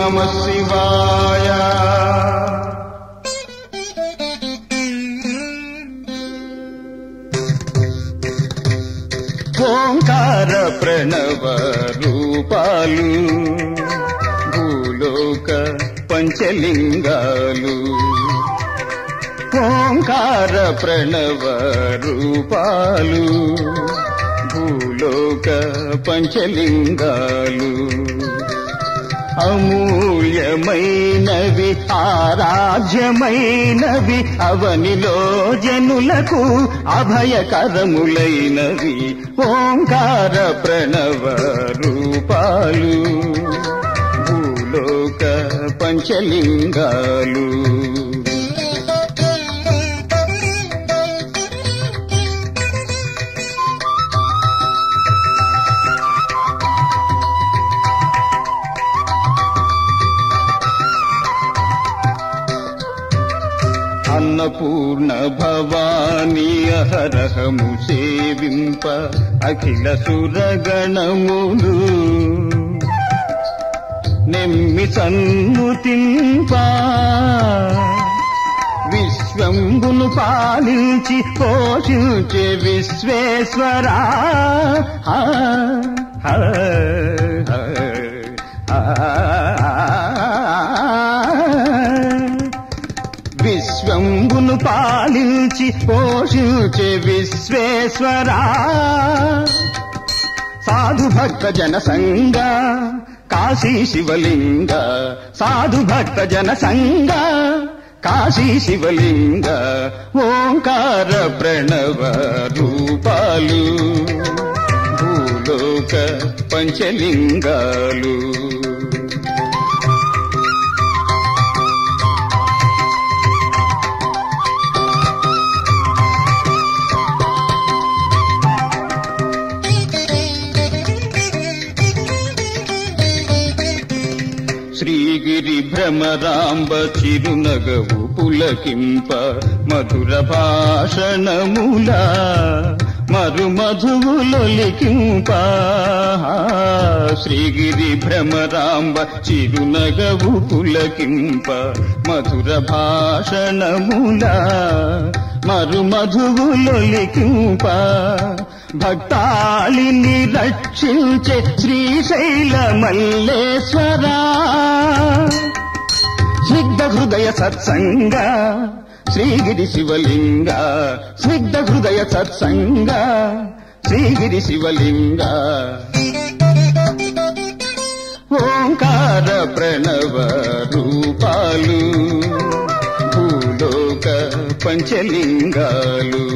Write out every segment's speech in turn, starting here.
నమ శివాయ ఓంకార ప్రణవ రూపాలు భూలోక పంచలింగాలు ఓంకార ప్రణవ రూపాలు భూలోక పంచలింగాలు అమూల్యమైనవి ఆరాధ్యమైనవి అవనిలో జనులకు అభయకరములైనవి ఓంకార ప్రణవ రూపాలు భూలోక పంచలింగాలు అన్నపూర్ణ భవానీ అహరహము సేవింప అఖిల సురగణములు నెమ్మి సన్నుతింప విశ్వంబును పాలించి పోషించే విశ్వేశ్వరా హా, హా, హా, హా. విశ్వంబును పాలించి పోషించే విశ్వేశ్వరా సాధు భక్త జన సంగ కాశీ శివలింగ సాధు భక్త జన సంగ కాశీ శివలింగ ఓంకార ప్రణవ రూపాలు భూలోక పంచలింగాలు శ్రీగిరి భ్రమరాంబ చిరునగవు పులకింప మధుర భాషణముల మరు మధువులొలికింప శ్రీగిరి భ్రమరాంబ చిరునగవు పులకింప మధుర భాషణముల మరు మధువులొలికింప భక్తాళిని రక్షించే శ్రీశైల మల్లేశ్వరా స్నిగ్ధ హృదయ సత్సంగ శ్రీగిరి శివలింగ స్నిగ్ధ హృదయ సత్సంగ శ్రీగిరి శివలింగ ఓంకార ప్రణవ రూపాలు భూలోక పంచలింగాలు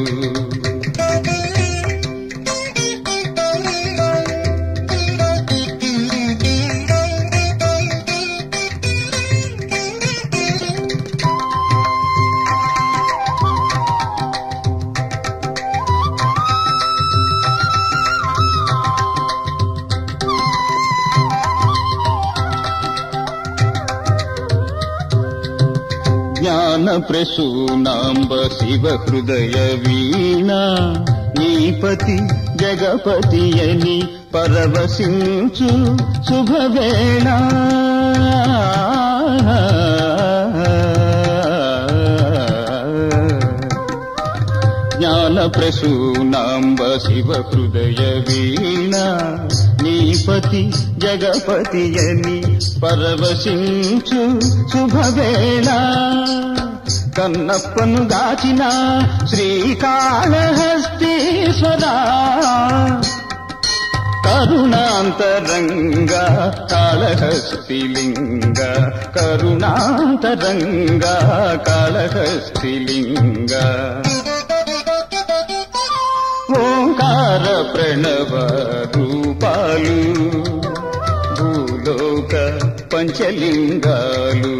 జ్ఞాన ప్రసూనాంబ శివ హృదయ వీణ నీపతి జగపతి అని పరవశించు శుభవేళ జ్ఞాన ప్రసూనాంబ శివ హృదయ వీణ నీపతి జగపతి అని పరవశించు శుభవేళ కన్నప్పను దాచిన శ్రీకాళహస్తీశ్వరా కరుణాంతరంగ కాళహస్తిలింగ కరుణాంతరంగ కాళహస్తిలింగ ఓంకార ప్రణవ రూపాలు భూలోక పంచలింగాలు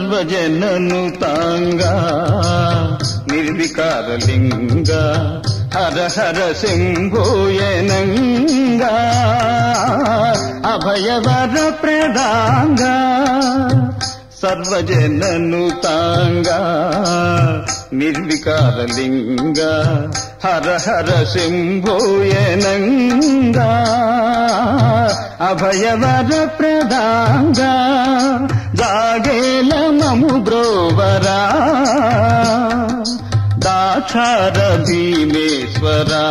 సర్వజనను తాంగా నిర్వికారలింగ హర హర శంభోయనంగా అభయవర ప్రదాంగా సర్వజననుతాంగా నిర్వికారలింగ హర హర శంభోయనంగా అభయవర ప్రదాంగా జాగేల మము బ్రోవరా దాక్షార భీమేశ్వరా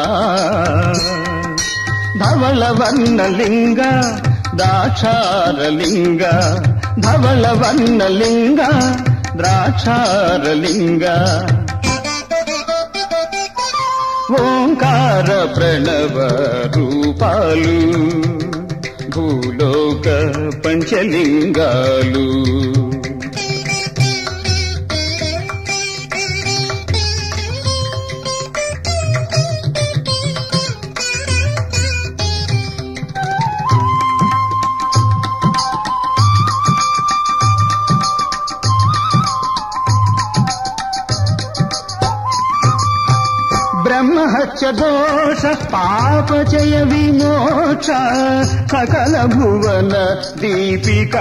ధవళ వర్ణలింగ దాక్షారలింగ ధవళ వర్ణలింగ ద్రాక్షారలింగ ఓంకార ప్రణవ రూపాలు భూలోక పంచలింగాలు బ్రహ్మహత్య దోష పాపచయ విమోక్ష సకల భువన దీపిక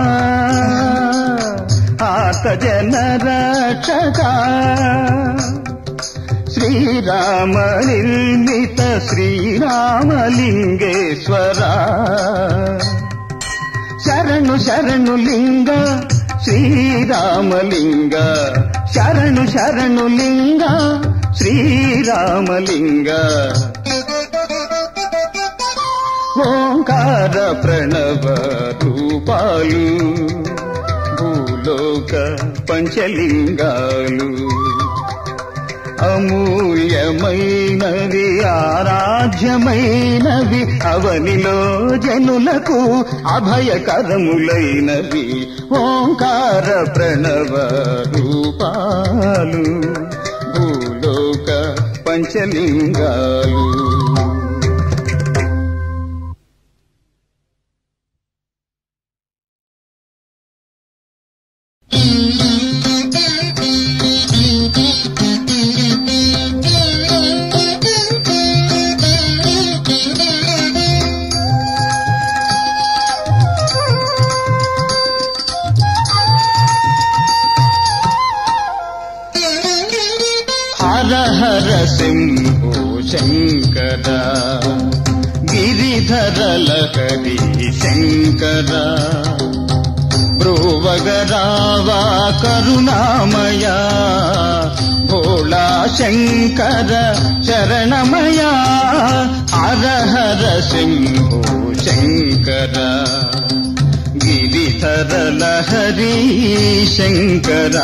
ఆత జన రక్షక శ్రీరామ నిర్మిత శ్రీరామలింగేశ్వర శరణు శరణు లింగ శ్రీరామలింగ శరణు శరణు లింగ శ్రీరామలింగ ఓంకార ప్రణవ రూపాలు భూలోక పంచలింగాలు అమూల్యమైనవి ఆరాధ్యమైనవి అవనిలో జనులకు అభయకరములైనవి ఓంకార ప్రణవ రూపాలు భూలోక పంచలింగాలు హర హర శంభో శంకర గిరిధర లహరి శంకర బ్రువగరావా కరుణామయ భోళా శంకర శరణమయ హర హర శంభో శంకర గిరిధర లహరి శంకర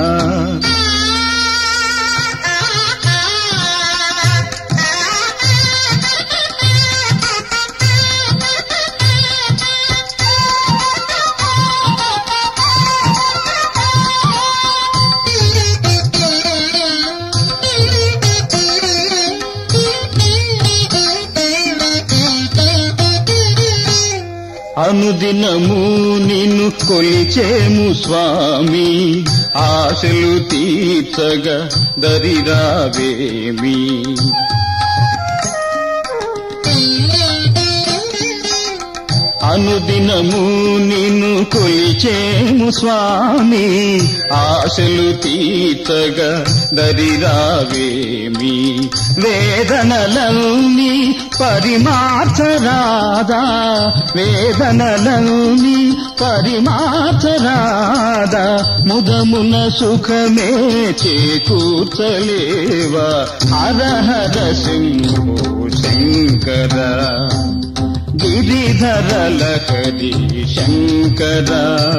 అనుదినము నిన్ను కొలిచేము స్వామి ఆశలు తీర్చగా దరిరావేమి అనుదినము నిన్ను కొలిచేము స్వామి ఆశలు తీర్చగా దరిరావేమి వేదనలన్నీ పరిమార్చరాదా వేదనలన్నీ పరిమార్చరాదా ముదమున సుఖమే చేకూర్చలేవా హర హర శంభో శంకర గిరిధర లహరి శంకర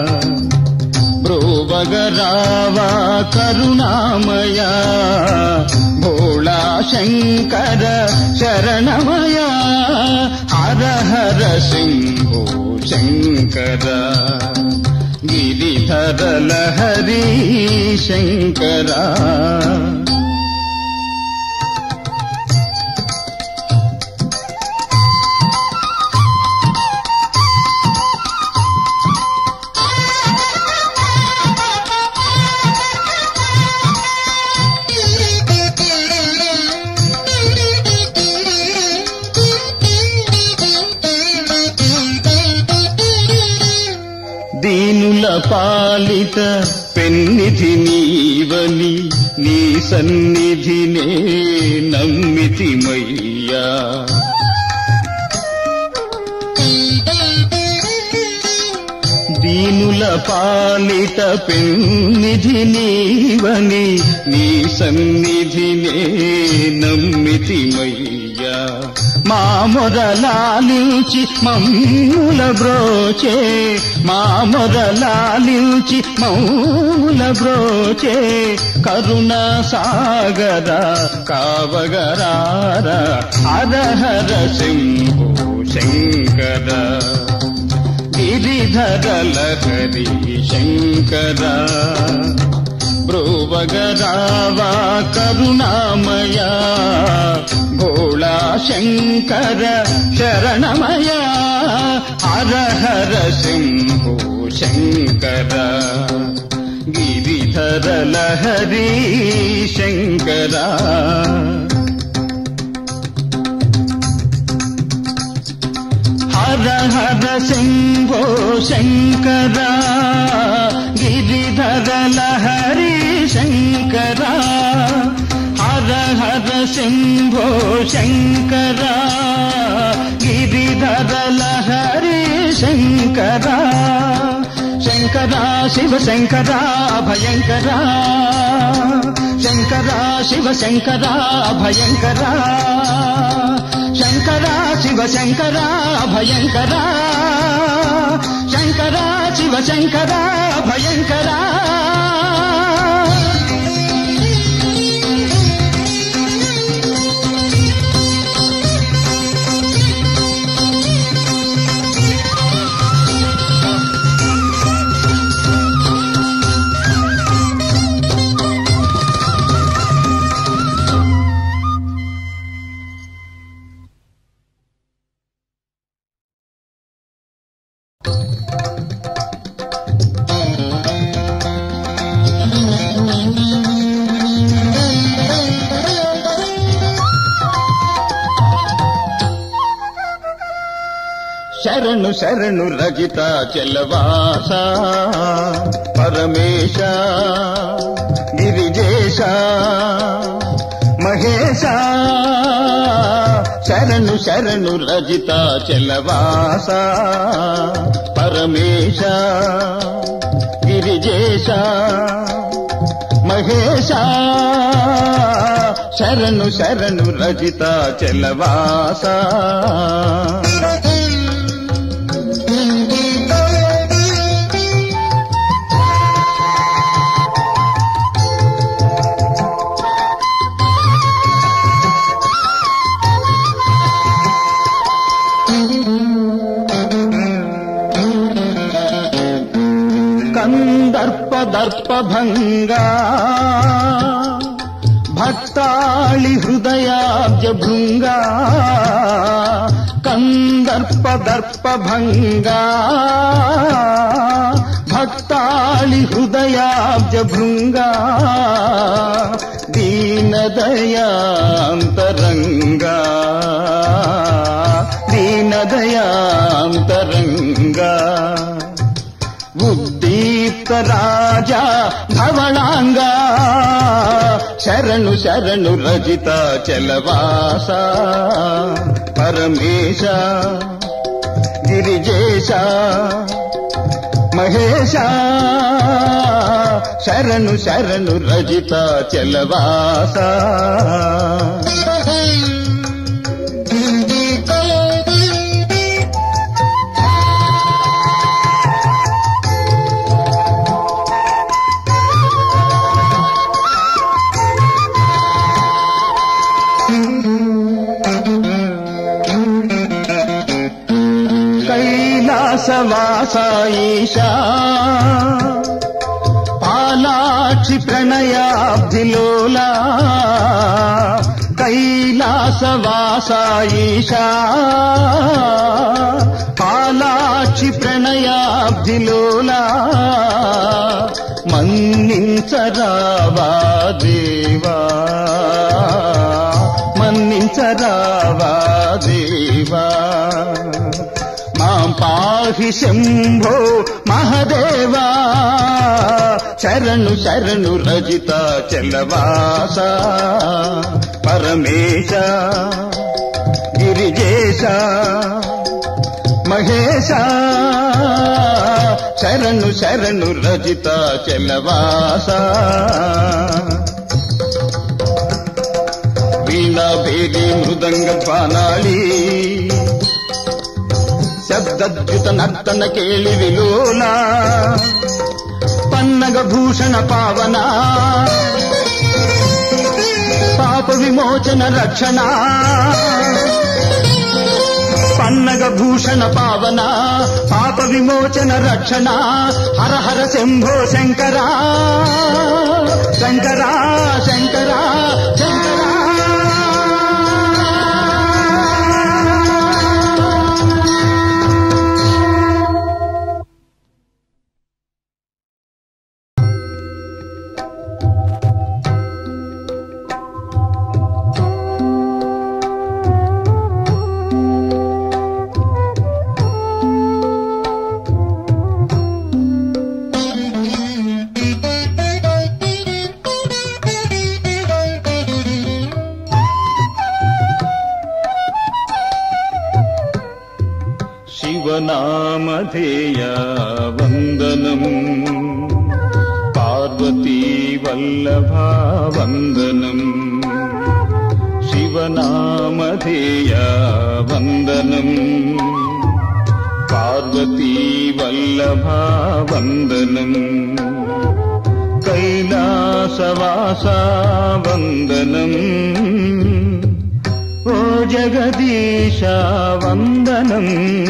బ్రోవగరావా కరుణామయ భోళా శంకర శరణమయ హర హర శంభో శంకర గిరిధర లహరి శంకర పాలిత పెన్నిధి నీవని నీ సన్నిధినే నమ్మితిమయ్యా దీనుల పాలిత పెన్నిధి నీవని నీ సన్నిధినే నమ్మితిమయ్యా మా మొదలాలించి మమ్ముల బ్రోచే మా మొదలాలించి మౌల బ్రోచే కరుణ సాగర కావగరార హరహర శంభో శంకర గిరిధర లహరి శంకర బ్రువగరావా కరుణామయ భోళా శంకర శరణమయ హర హర శంభో శంకర గిరిధర లహరి శంకర హర హర శంభో శంకర గిరిధర లహరి శంకర హర హర శంభో శంకర గిరిధర లహరి శంకర శంకర శివ శంకర భయంకర శంకర శివ శంకర భయంకర శంకర శివ శంకర భయంకర శంకర శివ శంకర భయంకర శరణు శరణు రజిత చెలవాస పరమేశ గిరిజేశ మహేశ శరణు శరణు రజిత చెలవాస పరమేశ గిరిజేశ మహేశ శరణు శరణు రజిత చెలవాస కందర్ప దర్ప భంగా భక్తాళి హృదయాబ్జ భృంగా కందర్ప దర్ప భంగా భక్తాళి హృదయాబ్జ భృంగా దీనదయాంతరంగా దీనదయాంతరంగా ఉద్దీప్త రాజా ధవళాంగా శరణు శరణు రజిత చలవాస పరమేశ గిరిజేశ మహేశ శరణు శరణు రజిత చలవాస కైలాసవాసాయిషా పాలాక్షి ప్రణయాబ్ధిలోలా కైలాసవాసాయిషా పాలాక్షి ప్రణయాబ్ధిలోలా మన్నించరావా దేవా మన్నించరావా దేవా మా మాం పాహి శంభో మహదేవా శరణు శరణు రజిత చలవాస పరమేశ గిరిజేశ మహేశ శరణు శరణు రజిత చలవాస వీణా భేది మృదంగ ధ్వానాళి శబ్దద్యుత నర్తన కేళి విలోల పన్నగ భూషణ పావన పాప విమోచన రక్షణ పన్నగ భూషణ పావన పాప విమోచన రక్షణ హర హర శంభో శంకరా శంకరా శంకరా శంకరా శివనామధేయ వందనం పార్వతీ వల్లభ వందనం శివనామధేయ వందనం పార్వతీ వల్లభ వందనం కైలాసవాస వందనం ఓ జగదీశ వందనం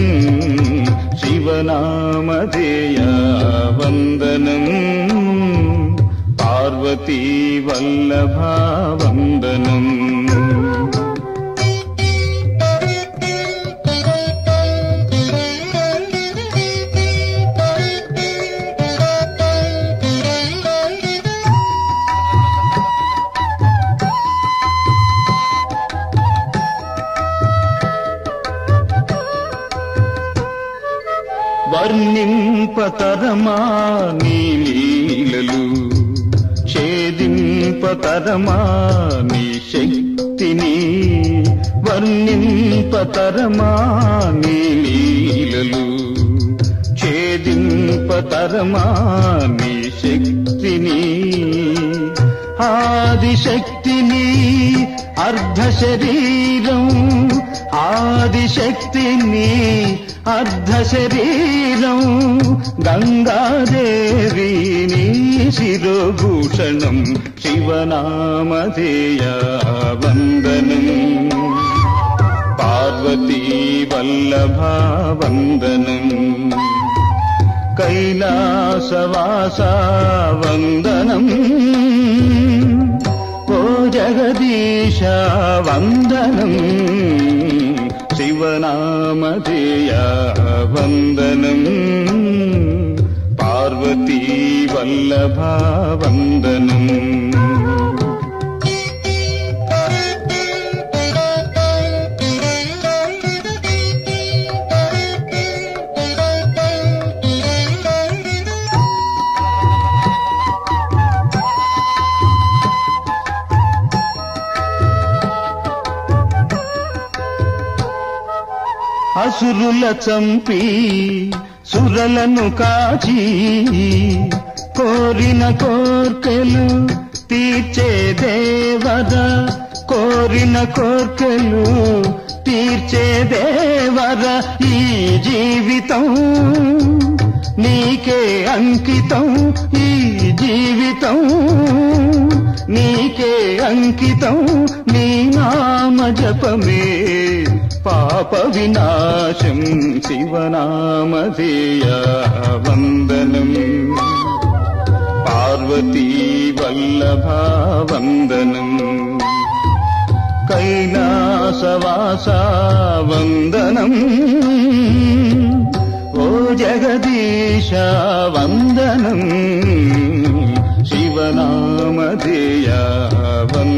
శివనామధేయ వందనం పార్వతీ వల్లభ వందనం వర్ణింపతరమా నీ లీలలు ఛేదింపతరమా నీ శక్తిని వర్ణింపతరమా నీ లీలలు ఛేదింపతరమా నీ శక్తిని ఆదిశక్తిని అర్ధ శరీరం ఆదిశక్తిని అర్ధ శరీరం గంగాదేవి నీ శిరోభూషణం శివనామధేయ వందనం పార్వతీ వల్లభ వందనం కైలాసవాస వందనం ఓ జగదీశ వందనం శివనామధేయ వందనం పార్వతీ వల్లభ వందనం అసురుల చంపి సురలను కాచి కోరిన కోర్కెలు తీర్చే దేవర కోరిన కోర్కెలు తీర్చే దేవర ఈ జీవితం నీకే అంకితం ఈ జీవితం నీకే అంకితం నీ నామ జపమే పాప వినాశం శివనామధేయ వందనం పార్వతీ వల్లభ వందనం కైలాసవాస వందనం ఓ జగదీశ వందనం శివనామధేయ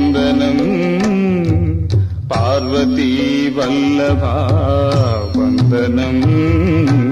వందనం పార్వతీ వల్లభ వందనం వందనం